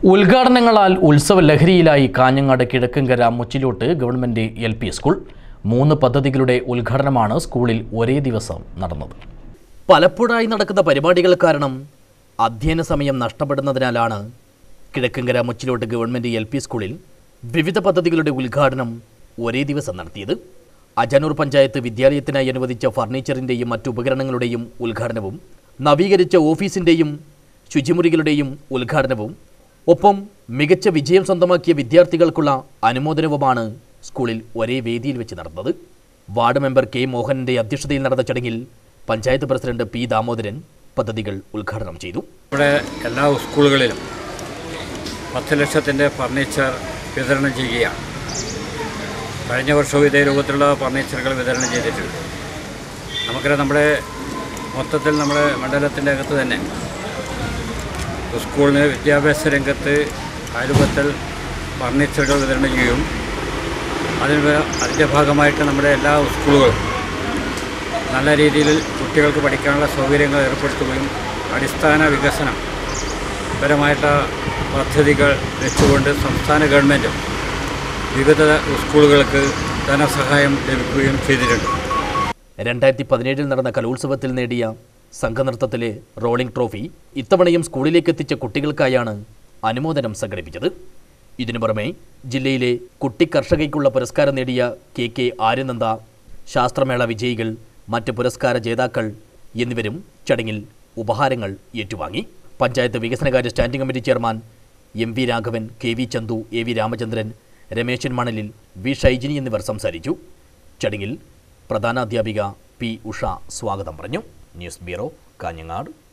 ഉദ്ഘാടനങ്ങളാൽ ഉത്സവ ലഹരിയിലായി Kanhangad Kizhakkankara Muchilot government L P school മൂന്ന് പദ്ധതികളുടെ ഉദ്ഘാടനമാണ് സ്കൂളിൽ ഒരേ ദിവസം നടന്നത് പലപ്പോഴായി നടക്കുന്ന പരിപാടികൾ കാരണം അധ്യയന സമയം നഷ്ടപ്പെടുന്നതിനാലാണ് Kizhakkankara Muchilot government L P സ്കൂളിൽ വിവിധ പദ്ധതികളുടെ ഉദ്ഘാടനം ഒരേ ദിവസം നടത്തിയത് അജാനൂർ പഞ്ചായത്ത് വിദ്യാലയത്തിനായി അനുവദിച്ച ഫർണിച്ചറിൻ്റെയും മറ്റു ഉപകരണങ്ങളുടെയും ഉദ്ഘാടനവും നവീകരിച്ച ഓഫീസിൻ്റെയും ശുചിമുറികളുടെയും ഉദ്ഘാടനവും ഒപ്പം മികച്ച വിജയം സ്വന്തമാക്കിയ വിദ്യാർത്ഥികൾക്കുള്ള അനുമോദനവുമാണ് സ്കൂളിൽ ഒരേ വേദിയിൽ വെച്ച് നടന്നത് വാർഡ് മെമ്പർ കെ മോഹനന്റെ അധ്യക്ഷതയിൽ നടന്ന ചടങ്ങിൽ പഞ്ചായത്ത് പ്രസിഡന്റ് പി ദാമോദരൻ പദ്ധതികൾ ഉദ്ഘാടനം ചെയ്തു ഇവിടെ എല്ലാ സ്കൂളുകളിലും പത്ത് ലക്ഷത്തിൻ്റെ ഫർണിച്ചർ വിതരണം ചെയ്യുകയാണ് കഴിഞ്ഞ വർഷവും ഇതേ രൂപത്തിലുള്ള ഫർണിച്ചറുകൾ വിതരണം ചെയ്തിട്ടുണ്ട് നമുക്കറിയാം നമ്മുടെ മൊത്തത്തിൽ നമ്മുടെ മണ്ഡലത്തിൻ്റെ അകത്ത് തന്നെ സ്കൂളിന് വിദ്യാഭ്യാസ രംഗത്ത് ആരൂപത്തിൽ ഫർണിച്ചറുകൾ വിതരണം ചെയ്യും അതിന് വേ- അതിൻ്റെ ഭാഗമായിട്ട് നമ്മുടെ എല്ലാ സ്കൂളുകളും നല്ല രീതിയിൽ കുട്ടികൾക്ക് പഠിക്കാനുള്ള സൗകര്യങ്ങൾ ഏർപ്പെടുത്തുകയും അടിസ്ഥാന വികസനം പരമായിട്ടുള്ള പദ്ധതികൾ വെച്ചുകൊണ്ട് സംസ്ഥാന ഗവൺമെൻറ്റും വിവിധ സ്കൂളുകൾക്ക് ധനസഹായം ലഭിക്കുകയും ചെയ്തിട്ടുണ്ട് രണ്ടായിരത്തി പതിനേഴിൽ നടന്ന കലോത്സവത്തിൽ നേടിയ സംഘനൃത്തത്തിലെ റോളിംഗ് ട്രോഫി ഇത്തവണയും സ്കൂളിലേക്ക് എത്തിച്ച കുട്ടികൾക്കായാണ് അനുമോദനം സംഘടിപ്പിച്ചത് ഇതിനു പുറമെ ജില്ലയിലെ കുട്ടി കർഷകയ്ക്കുള്ള പുരസ്കാരം നേടിയ കെ കെ ആര്യനന്ദ ശാസ്ത്രമേള വിജയികൾ മറ്റ് പുരസ്കാര ജേതാക്കൾ എന്നിവരും ചടങ്ങിൽ ഉപഹാരങ്ങൾ ഏറ്റുവാങ്ങി പഞ്ചായത്ത് വികസനകാര്യ standing committee chairman M V Raghavan K V Chandu A V Ramachandran Rameshan Manalil V ഷൈജിനി എന്നിവർ സംസാരിച്ചു ചടങ്ങിൽ പ്രധാനാധ്യാപിക പി ഉഷ സ്വാഗതം പറഞ്ഞു ന്യൂസ് ബ്യൂറോ കാഞ്ഞങ്ങാട്